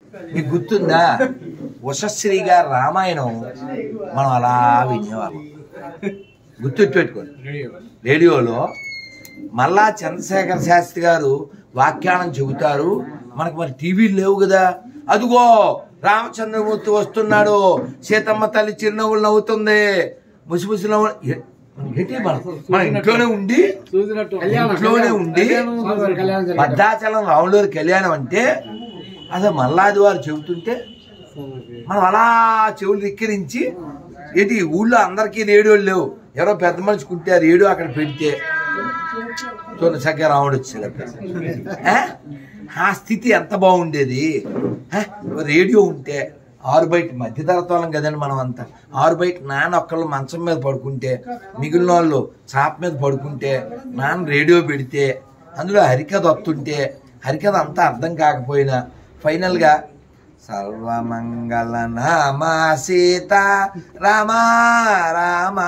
మీకు గుర్తుందా ఉషశ్రీ గారి రామాయణం మనం అలా వినేవాళ్ళం గుర్తుపెట్టుకోండి రేడియోలో మళ్ళా చంద్రశేఖర శాస్త్రి గారు వాఖ్యానం చెబుతారు మనకు మరి టీవీలు లేవు కదా అదిగో రామచంద్రమూర్తి వస్తున్నాడు సీతమ్మ తల్లి చిరునవ్వులు నవ్వుతుంది ముసిముసి నవ్వు ఏ- ఏంటి మనం మన ఇంట్లోనే ఉండి ఇంట్లోనే ఉండి భద్రాచలం రాములూరి కళ్యాణం అంటే అసలు మల్లాది వారు చెబుతుంటే మనం అలా చెవులు ధిక్కరించి ఏంటి ఊళ్ళో అందరికీ రేడియోలు లేవు ఎవరో పెద్ద మనిషి కుంటే ఆ రేడియో అక్కడ పెడితే చూడండి చక్కగా రాముడు వచ్చాడు అక్కడ. ఆ? ఆ స్థితి ఎంత బాగుండేది ఆ? రేడియో ఉంటే ఆరు బయట మధ్య తరతలం కదండి మనం అంతా ఆరు బయట నాన్న ఒక్కళ్ళు మంచం మీద పడుకుంటే మిగిలిన వాళ్ళు చాప మీద పడుకుంటే నాన్న రేడియో పెడితే అందులో హరికథ వస్తుంటే హరికథ అంతా అర్థం కాకపోయినా ఫైనల్గా సర్వమంగళ నామ సీత రామ రామ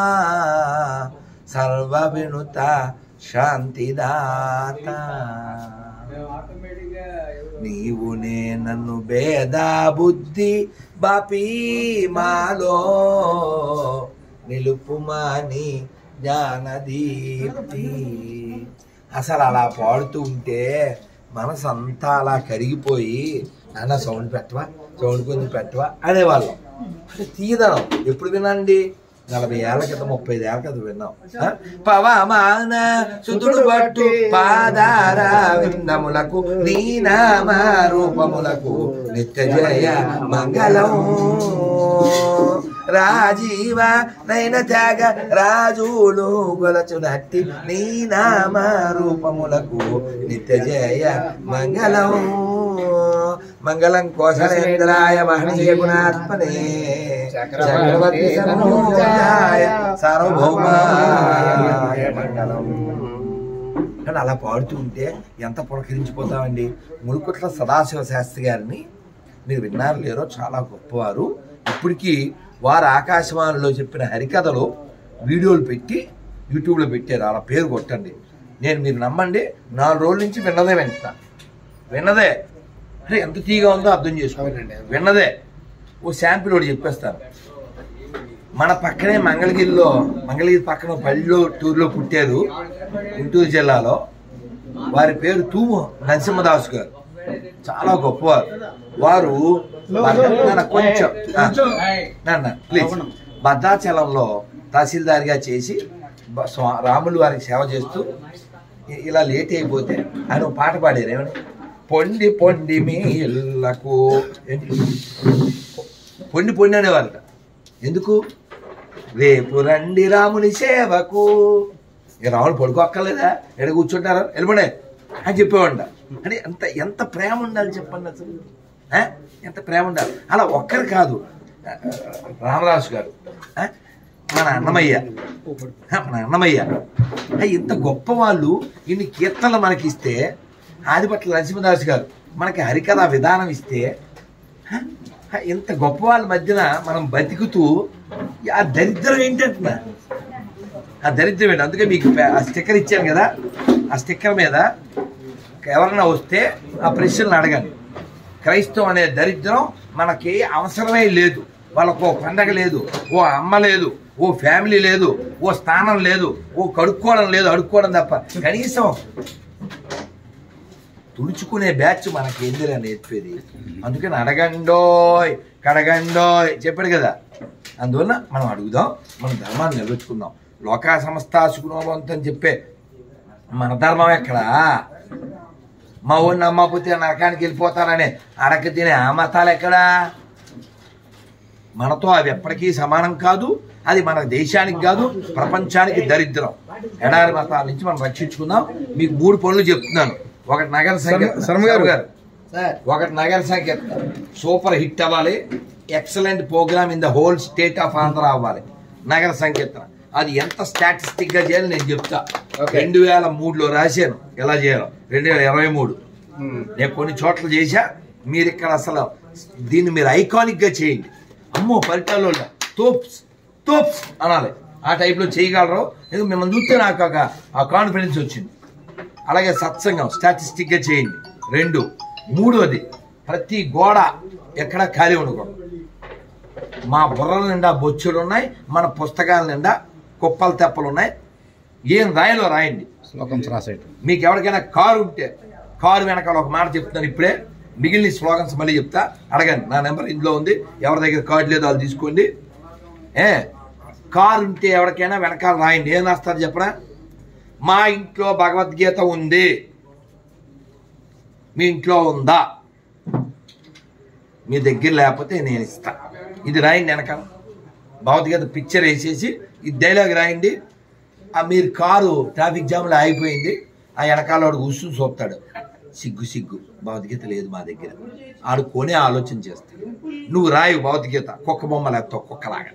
సర్వ వినుత శాంతిదాత నీవు నే నన్ను భేద బుద్ధి బాపి మాలో నిలుపుమాని జ్ఞానదీప్తి అసలు అలా పాడుతూ ఉంటే మనసు అంతా అలా కరిగిపోయి నాన్న సౌండ్ పెట్టవా సౌండ్ కొంచెం పెట్టవా అనేవాళ్ళం అంటే తీయదనం ఎప్పుడు వినండి నలభై ఏళ్ల క్రితం ముప్పై ఐదు ఏళ్ల క్రితం విన్నాం ఆ? పవమాన సుతుడు పట్టు పాదార విందములకు నీ నామ రూపములకు నిత్య జయ మంగళం రాజీవ నైన త్యాగ రాజులు గొలచునట్టి నీ నామ రూపములకు నిత్య జయ మంగళం మంగళం కోశలేంద్రాయ మహనీయ గుణాత్మనే చక్రవర్తి సర్వోజాయ సార్వభౌమాయ మంగళం కానీ అలా పాడుతూ ఉంటే ఎంత పులకరించిపోతామండి ములుకుట్ల సదాశివ శాస్త్రి గారిని మీరు విన్నారు లేరో చాలా గొప్పవారు ఇప్పటికీ వారు ఆకాశవాణిలో చెప్పిన హరికథలు వీడియోలు పెట్టి యూట్యూబ్లో పెట్టారు అలా పేరు కొట్టండి నేను మీరు నమ్మండి నాలుగు రోజుల నుంచి విన్నదే వింటున్నా విన్నదే అంటే ఎంత తీగా ఉందో అర్థం చేసుకోండి విన్నదే ఓ శాంపిల్ ఒకటి చెప్పేస్తాను మన పక్కనే మంగళగిరిలో మంగళగిరి పక్కన పల్లిలో టూర్లో పుట్టారు గుంటూరు జిల్లాలో వారి పేరు తూము నరసింహదాస్ గారు చాలా గొప్పవారు వారు నాన్న కొంచెం ఆ, నాన్న ప్లీజ్ భద్రాచలంలో తహసీల్దార్గా చేసి బ- స్వా- రాములు వారికి సేవ చేస్తూ ఇ- ఇలా లేట్ అయిపోతే ఆయన ఒక పాట పాడారు ఏమని పొండి పొండి మీ ఇళ్ళకు ఏంటి పొండి పొండి అనేవారట ఎందుకు రేపు రండి రాముని సేవకు ఇక రాముడు పడుకోక్కర్లేదా ఎక్కడ కూర్చుంటారా వెళ్ళిపోండి అని చెప్పేవాడ అంటే ఎంత ఎంత ప్రేమ ఉండాలి చెప్పండి అసలు ఆ? ఎంత ప్రేమ ఉండాలి అలా ఒక్కరు కాదు రామదాసు గారు ఆ? మన అన్నమయ్య ఆ, మన అన్నమయ్య ఆ, ఇంత గొప్ప వాళ్ళు ఇన్ని కీర్తనలు మనకి ఇస్తే ఆదిపట్ల నరసింహదాస్ గారు మనకి హరికథ విధానం ఇస్తే హ? హ, ఇంత గొప్ప వాళ్ళ మధ్యన మనం బతుకుతూ ఆ దరిద్రం ఏంటంటున్నా ఆ దరిద్రం ఏంటి అందుకే మీకు పే- ఆ స్టిక్కర్ ఇచ్చాను కదా ఆ స్టిక్కర్ మీద ఎవరైనా వస్తే ఆ ప్రశ్నలు అడగండి క్రైస్తవం అనే దరిద్రం మనకి అవసరమే లేదు వాళ్ళకు ఓ పండగ లేదు ఓ అమ్మ లేదు ఓ ఫ్యామిలీ లేదు ఓ స్థానం లేదు ఓ కడుక్కోవడం లేదు అడుక్కోవడం తప్ప కనీసం తుడుచుకునే బ్యాచ్ మనకి ఏందిరా నేర్పేది అందుకని అడగండోయ్ కడగండోయ్ చెప్పాడు కదా అందువల్ల మనం అడుగుదాం మన ధర్మాన్ని నిలబెట్టుకుందాం లోకా సంస్థ సుఖనోభవంతం అని చెప్పే మన ధర్మం ఎక్కడా మా ఊరిని అమ్మకపోతే నరకానికి వెళ్ళిపోతానని అడక తినే ఆ మతాలు ఎక్కడా మనతో అవి ఎప్పటికీ సమానం కాదు అది మన దేశానికి కాదు ప్రపంచానికి దరిద్రం ఎడారి మతాల నుంచి మనం రక్షించుకుందాం మీకు మూడు పనులు చెప్తున్నాను ఒకటి నగర సంకీర్తన. శర్మ గారు. గారు ఒకటి నగర సంకీర్తన సూపర్ హిట్ అవ్వాలి excellent program in the whole state of Andhra అవ్వాలి నగర సంకీర్తన అది ఎంత స్టాటిస్టిక్ గా చేయాలి నేను చెప్తా Okay. రెండు వేల మూడులో రాశాను ఎలా చేయాలో రెండు వేల ఇరవై మూడు నేను కొన్ని చోట్ల చేశా మీరు ఇక్కడ అసలు దీన్ని మీరు ఐకానిక్ గా చేయండి అమ్మో పరిటాల్లో తోప్స్ తోప్స్ అనాలి ఆ టైప్లో చేయగలరు ఎందుకు మిమ్మల్ని చూస్తే నాకు ఒక ఆ కాన్ఫిడెన్స్ వచ్చింది అలాగే సత్సంగం స్టాటిస్టిక్ గా చేయండి రెండు మూడోది ప్రతి గోడ ఎక్కడ ఖాళీ ఉండకూడదు మా బుర్రల నిండా బొచ్చులు ఉన్నాయి మన పుస్తకాల నిండా కుప్పలు తెప్పలు ఉన్నాయి ఏం రాయలో రాయండి శ్లోకం రాసేయటం మీకు ఎవరికైనా కారు ఉంటే కారు వెనకాల ఒక మాట చెప్తున్నాను ఇప్పుడే మిగిలిన స్లోగన్స్ మళ్ళీ చెప్తా అడగండి నా నెంబర్ ఇందులో ఉంది ఎవరి దగ్గర కార్డు లేదో వాళ్ళు తీసుకోండి ఏ కారు ఉంటే ఎవరికైనా వెనకాల రాయండి ఏం రాస్తారు చెప్పరా మా ఇంట్లో భగవద్గీత ఉంది మీ ఇంట్లో ఉందా మీ దగ్గర లేకపోతే నేను ఇస్తా ఇది రాయండి వెనకాల భగవద్గీత పిక్చర్ వేసేసి ఈ డైలాగ్ రాయండి ఆ మీరు కారు ట్రాఫిక్ జామ్లో ఆగిపోయింది ఆ వెనకాల వాడు కూర్చుని చూస్తాడు సిగ్గు సిగ్గు భగవద్గీత లేదు మా దగ్గర ఆడు కొనే ఆలోచన చేస్తాడు నువ్వు రాయు భగవద్గీత కుక్క బొమ్మ లేకపోతే కుక్కలాగా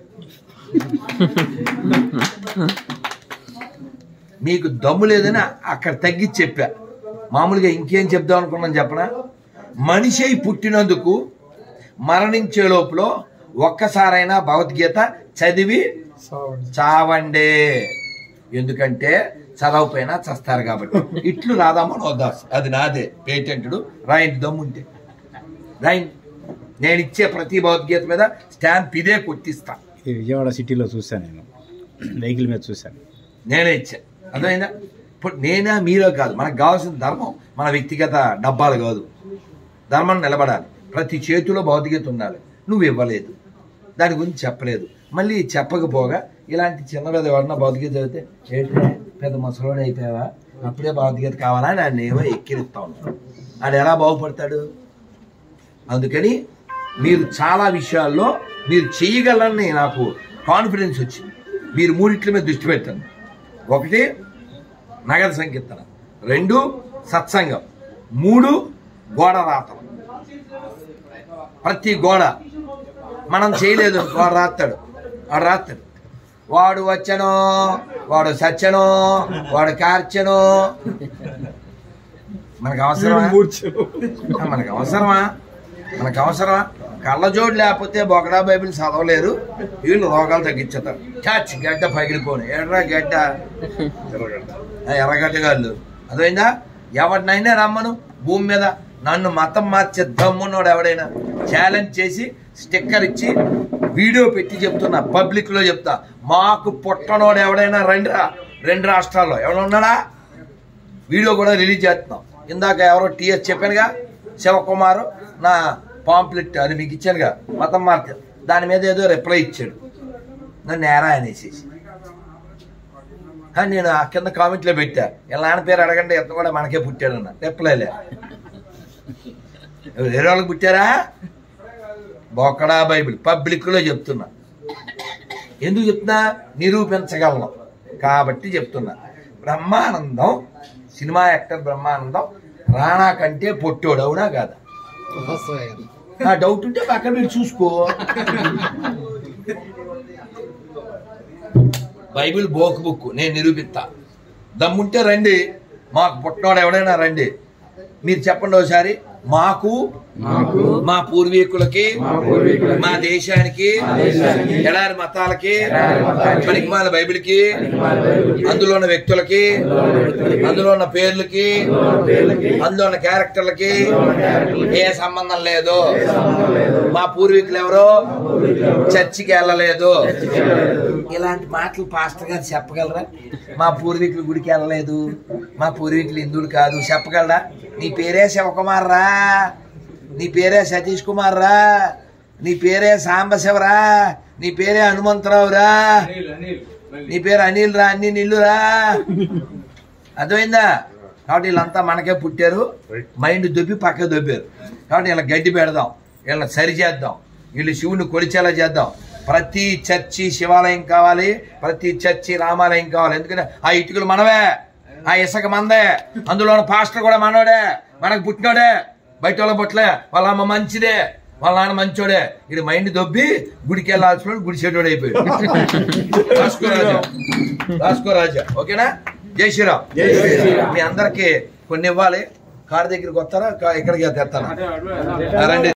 మీకు దమ్ము లేదని అక్కడ తగ్గించి చెప్పా మామూలుగా ఇంకేం చెప్దాం అనుకున్నాను చెప్పనా మనిషి అయి పుట్టినందుకు మరణించే లోపల ఒక్కసారైనా భగవద్గీత చదివి చావండే ఎందుకంటే చదవపోయినా చస్తారు కాబట్టి ఇట్లు రాధామోహన్ దాస్ అది నాదే పేటెంటెడ్ రాయండి దమ్ముంటే రాయండి నేను ఇచ్చే ప్రతి భగవద్గీత మీద స్టాంప్ ఇదే కొట్టిస్తా ఇది విజయవాడ సిటీలో చూశాను నేను వెహికల్ మీద చూశాను నేనే ఇచ్చా అర్థమైందా ఇప్పుడు నేనా మీరో కాదు మనకు కావాల్సిన ధర్మం మన వ్యక్తిగత డబ్బాలు కాదు ధర్మం నిలబడాలి ప్రతి చేతిలో భౌతికత ఉండాలి నువ్వు ఇవ్వలేదు దాని గురించి చెప్పలేదు మళ్ళీ చెప్పకపోగా ఇలాంటి చిన్న పెద్ద ఎవరన్నా భౌతికత చదివితే ఏంటంటే పెద్ద ముసలోడు అయిపోయావా అప్పుడే భౌతికత కావాలా నన్ను ఏమో ఎక్కిరిస్తా ఉంటాడు ఆడు ఎలా బాగుపడతాడు అందుకని మీరు చాలా విషయాల్లో మీరు చేయగలరని నాకు కాన్ఫిడెన్స్ వచ్చింది మీరు మూడిట్ల మీద దృష్టి పెట్టండి ఒకటి నగర సంకీర్తన రెండు సత్సంగం మూడు గోడ రాతం ప్రతి గోడ మనం చేయలేదు వాడు రాస్తాడు వాడు రాస్తాడు వాడు వచ్చనో వాడు సచ్చనో వాడు కార్చనో మనకు అవసరమా ఆ, మనకు అవసరమా మనకు అవసరమా కళ్ళజోడు లేకపోతే బొకడా బైబిల్ చదవలేరు వీళ్ళు రోగాలు తగ్గించుతారు చాచ్ గడ్డ పగిలిపోను ఎర్ర గడ్డ ఆ, ఎర్రగడ్డ గాళ్ళు అదైందా ఎవరినైనా రమ్మను భూమి మీద నన్ను మతం మార్చే దమ్మున్నోడు ఎవడైనా ఛాలెంజ్ చేసి స్టిక్కర్ ఇచ్చి వీడియో పెట్టి చెప్తున్నా పబ్లిక్ లో చెప్తా మాకు పుట్టనోడు ఎవడైనా రండిరా రెండు రాష్ట్రాల్లో ఎవడున్నాడా వీడియో కూడా రిలీజ్ చేస్తున్నాం ఇందాక ఎవరో టీఎస్ చెప్పానుగా శివకుమార్ నా పాంప్లెట్ అది మీకు ఇచ్చానుగా మతం మార్చ దాని మీద ఏదో రిప్లై ఇచ్చాడు నన్ను నేరా అనేసేసి ఆ, నేను ఆ కింద కామెంట్లో పెట్టా ఇలా నాన్న పేరు అడగండి ఎంత కూడా మనకే పుట్టాడన్న రిప్లైలే వేరే వాళ్ళకి పుట్టారా బొక్కడా బైబిల్ పబ్లిక్లో చెప్తున్నా ఎందుకు చెప్తున్నా నిరూపించగలను కాబట్టి చెప్తున్నా బ్రహ్మానందం సినిమా యాక్టర్ బ్రహ్మానందం రాణా కంటే పొట్టోడు అవునా కాదా నా డౌట్ ఉంటే పక్కన మీరు చూసుకో బైబిల్ బోక్ బుక్ నేను నిరూపిస్తా దమ్ముంటే రండి మాకు పుట్టినోడు ఎవడైనా రండి మీరు చెప్పండి ఒకసారి మాకు మా పూర్వీకులకి మా దేశానికి ఎడారి మతాలకి పనికిమాల బైబిల్కి అందులో ఉన్న వ్యక్తులకి అందులో ఉన్న పేర్లకి అందులో ఉన్న క్యారెక్టర్లకి ఏ సంబంధం లేదు మా పూర్వీకులు ఎవరో చర్చికి వెళ్ళలేదు ఇలాంటి మాటలు పాస్టర్ గారు చెప్పగలరా మా పూర్వీకులు గుడికి వెళ్ళలేదు మా పూర్వీకులు హిందువులు కాదు చెప్పగలరా నీ పేరే శివకుమార్ రా నీ పేరే సతీష్ కుమార్ రా నీ పేరే సాంబశివరా నీ పేరే హనుమంతరావు రా నీ పేరు అనిల్ రా అన్ని నిల్లు రా అర్థమైందా కాబట్టి వీళ్ళంతా మనకే పుట్టారు మైండ్ దొబ్బి పక్క దొబ్బారు కాబట్టి వీళ్ళ గడ్డి పెడదాం వీళ్ళని సరి చేద్దాం వీళ్ళు శివుని కొలిచేలా చేద్దాం ప్రతి చర్చి శివాలయం కావాలి ప్రతి చర్చి రామాలయం కావాలి ఎందుకంటే ఆ ఇటుకలు మనవే ఆ ఇసుక మందే అందులో ఉన్న పాస్టర్ కూడా మనోడే మనకు పుట్టినోడే బయట వాళ్ళ పుట్టలే వాళ్ళ అమ్మ మంచిదే వాళ్ళ నాన్న మంచోడే ఇది మైండ్ దొబ్బి గుడికి వెళ్ళాల్సిన వాడు గుడి చెడ్డోడు అయిపోయాడు రాసుకో రాజా రాసుకో రాజా ఓకేనా జై శ్రీరామ్ మీ అందరికి కొన్ని ఇవ్వాలి కారు దగ్గరికి వస్తారా కా- ఇక్కడికి తెస్తానా రండి